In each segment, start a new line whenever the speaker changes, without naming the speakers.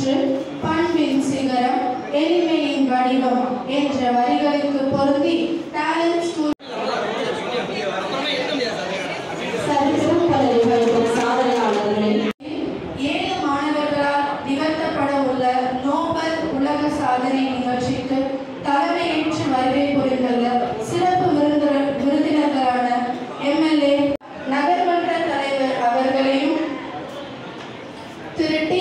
ஊற்று பண்பின் சிகரம் எளிமையின் வடிவம் என்ற வரிகளுக்கு பொருந்தி டேலண்ட் ஸ்கூல்
சரித்திரம் பல நிகழ்வும் சாதனையாளர்களை
ஏழு மாணவர்களால் நிகழ்த்தப்பட உள்ள நோபல் உலக சாதனை நிகழ்ச்சிக்கு தலைமையேற்று வருகை புரிந்துள்ள சிறப்பு விருந்தினர் விருந்தினர்களான எம்எல்ஏ நகர்மன்ற தலைவர் அவர்களையும் திரு டி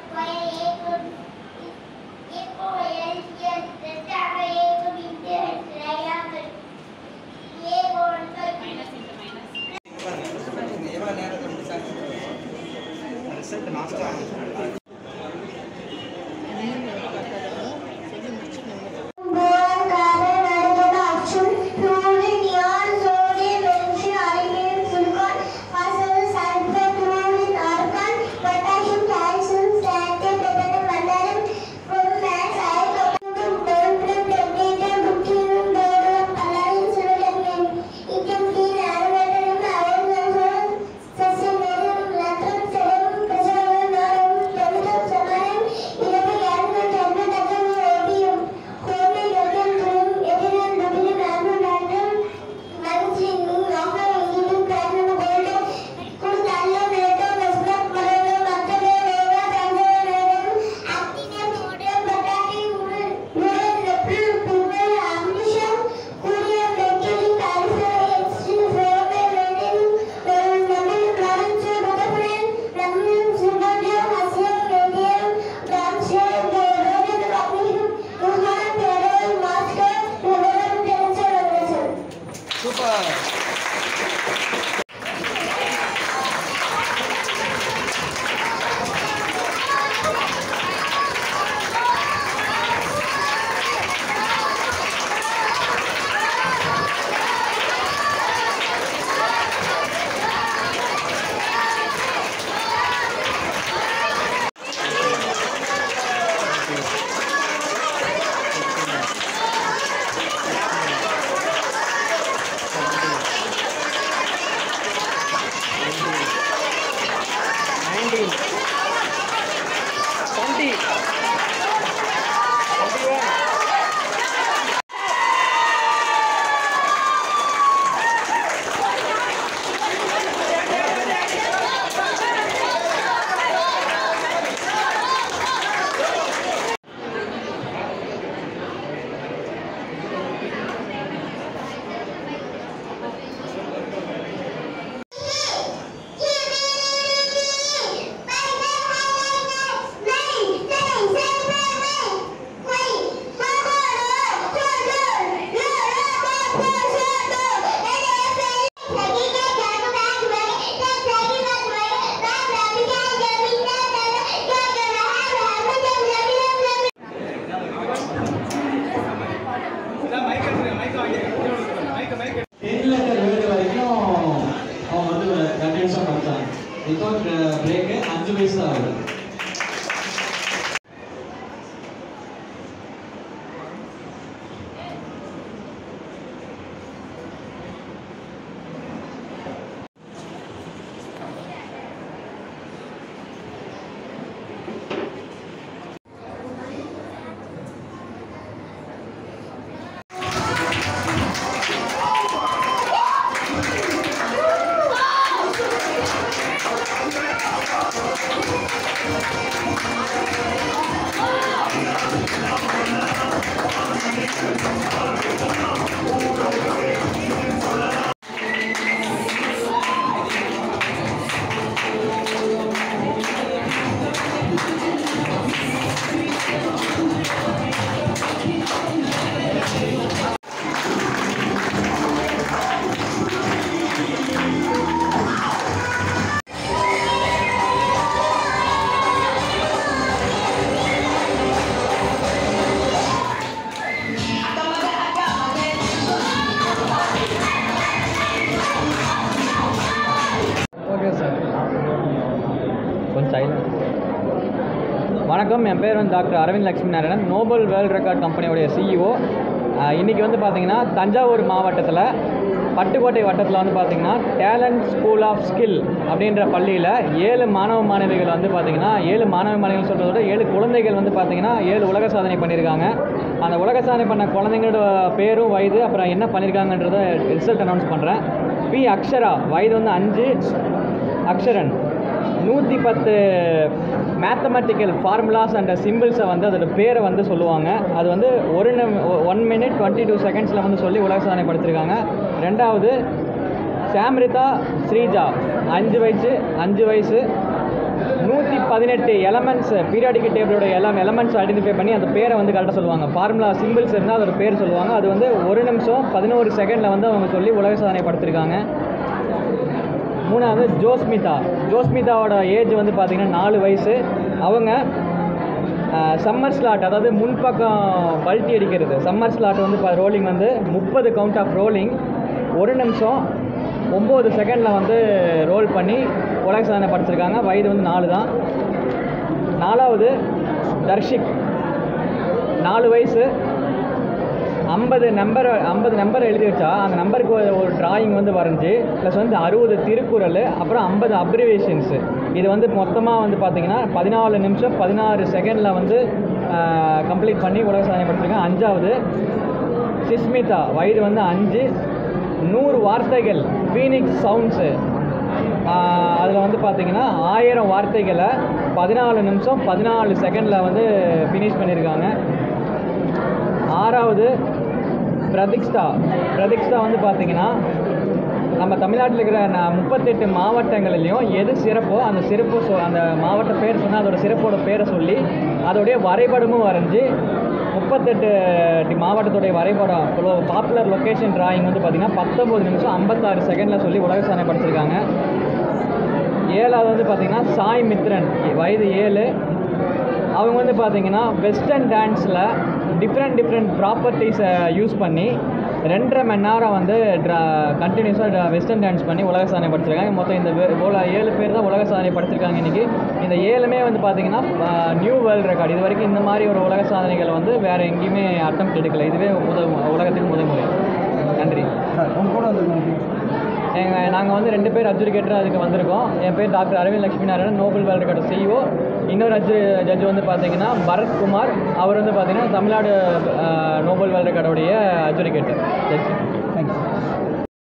एक को है ये एक को बिंदे है வணக்கம் என் பேர் வந்து doctor Aravind Lakshmi Narayanan Nobel world record கம்பெனியோடைய சிஇஓ இன்றைக்கி வந்து பார்த்திங்கன்னா தஞ்சாவூர் மாவட்டத்தில் பட்டுக்கோட்டை வட்டத்தில் வந்து பார்த்திங்கன்னா டேலண்ட் ஸ்கூல் ஆஃப் ஸ்கில் அப்படின்ற பள்ளியில் ஏழு மாணவ மாணவிகள் வந்து பார்த்திங்கன்னா ஏழு மாணவ மாணவிகள் சொல்கிறத விட ஏழு குழந்தைகள் வந்து பார்த்திங்கன்னா ஏழு உலக சாதனை பண்ணியிருக்காங்க அந்த உலக சாதனை பண்ண குழந்தைங்களோட பேரும் வயது அப்புறம் என்ன பண்ணியிருக்காங்கன்றத ரிசல்ட் அனௌன்ஸ் பண்ணுறேன் பி அக்ஷரா வயது வந்து அஞ்சு அக்ஷரன் நூற்றி பத்து மேத்தமெட்டிக்கல் ஃபார்முலாஸ் அண்ட் சிம்பிள்ஸை வந்து அதோட பேரை வந்து சொல்லுவாங்க அது வந்து ஒரு ஒன் மினிட் டுவெண்ட்டி டூ செகண்ட்ஸில் வந்து சொல்லி உலக சாதனை படுத்திருக்காங்க ரெண்டாவது சாம்ரிதா ஸ்ரீஜா அஞ்சு வயசு அஞ்சு வயசு நூற்றி பதினெட்டு எலமெண்ட்ஸ் பீரியாடிக் டேபிளோட எல்லாம் எலமெண்ட்ஸ் ஐடென்டிஃபை பண்ணி அந்த பேரை வந்து கரெக்டாக சொல்லுவாங்க ஃபார்முலா சிம்பிள்ஸ் இருந்தால் அதோட பேர் சொல்லுவாங்க அது வந்து ஒரு நிமிஷம் பதினோரு செகண்டில் வந்து அவங்க சொல்லி உலக சாதனை படுத்திருக்காங்க மூணாவது ஜோஸ்மிதா ஜோஸ்மிதாவோட ஏஜ் வந்து பார்த்திங்கன்னா நாலு வயசு அவங்க சம்மர் ஸ்லாட் அதாவது முன்பக்கம் பல்ட்டி அடிக்கிறது சம்மர் ஸ்லாட் வந்து ரோலிங் வந்து முப்பது கவுண்ட் ஆஃப் ரோலிங் ஒரு நிமிஷம் ஒம்பது செகண்டில் வந்து ரோல் பண்ணி உலக சாதனை படிச்சிருக்காங்க வயது வந்து நாலு தான் நாலாவது தர்ஷிக் நாலு வயசு ஐம்பது நம்பர் ஐம்பது நம்பர் எழுதி வச்சா அந்த நம்பருக்கு ஒரு ஒரு டிராயிங் வந்து வரைஞ்சி ப்ளஸ் வந்து அறுபது திருக்குறள் அப்புறம் ஐம்பது அப்ரிவேஷன்ஸு இது வந்து மொத்தமாக வந்து பார்த்தீங்கன்னா பதினாலு நிமிஷம் பதினாறு செகண்டில் வந்து கம்ப்ளீட் பண்ணி உலக சாதனை படிச்சிருக்கேன் அஞ்சாவது சிஸ்மிதா வயது வந்து அஞ்சு நூறு வார்த்தைகள் ஃபீனிக்ஸ் சவுண்ட்ஸு அதில் வந்து பார்த்தீங்கன்னா ஆயிரம் வார்த்தைகளை பதினாலு நிமிஷம் பதினாலு செகண்டில் வந்து ஃபினிஷ் பண்ணியிருக்காங்க ஆறாவது பிரதிக்ஸ்டா பிரதிக்ஸ்டா வந்து பார்த்தீங்கன்னா நம்ம தமிழ்நாட்டில் இருக்கிற ந- முப்பத்தெட்டு மாவட்டங்களிலையும் எது சிறப்போ அந்த சிறப்பு சொ அந்த மாவட்ட பேர் சொன்னால் அதோட சிறப்போட பேரை சொல்லி அதோடைய வரைபடமும் வரைஞ்சி முப்பத்தெட்டு டி- மாவட்டத்துடைய வரைபடம் பாப்புலர் லொக்கேஷன் டிராயிங் வந்து பார்த்திங்கன்னா பத்தொம்பது நிமிஷம் ஐம்பத்தாறு செகண்டில் சொல்லி உலக சாதனை படிச்சிருக்காங்க ஏழாவது வந்து பார்த்திங்கன்னா சாய் மித்ரன் வயது ஏழு அவங்க வந்து பார்த்தீங்கன்னா வெஸ்டர்ன் டான்ஸில் டிஃப்ரெண்ட் டிஃப்ரெண்ட் ப்ராப்பர்ட்டிஸை யூஸ் பண்ணி ரெண்டரை மணி நேரம் வந்து ட்ரா கண்டினியூஸாக வெஸ்டர்ன் டான்ஸ் பண்ணி உலக சாதனை படிச்சிருக்காங்க மொத்தம் இந்த வே- போல ஏழு பேர் தான் உலக சாதனை படிச்சிருக்காங்க இன்றைக்கி இந்த ஏழுமே வந்து பார்த்தீங்கன்னா நியூ வேர்ல்டு ரெக்கார்டு இது வரைக்கும் இந்த மாதிரி ஒரு உலக சாதனைகள் வந்து வேறு எங்கேயுமே அட்டம் எடுக்கல இதுவே முதல் உலகத்துக்கு முதல் முறை நன்றி
உங்க கூட வந்துருக்கோம்
எங்கள் நாங்கள் வந்து ரெண்டு பேர் அட்ஜுடிகேட்டர் அதுக்கு வந்திருக்கோம் என் பேர் doctor Aravind Lakshmi Narayanan Nobel world record CEO இன்னொரு அட்ஜு ஜட்ஜ் வந்து பார்த்தீங்கன்னா பரத்குமார் அவர் வந்து பார்த்தீங்கன்னா தமிழ்நாடு அஹ், நோபல் வேர்ல்டு ரெக்கார்டோடைய அட்ஜுடிகேட்டர் ஜட்ஜ்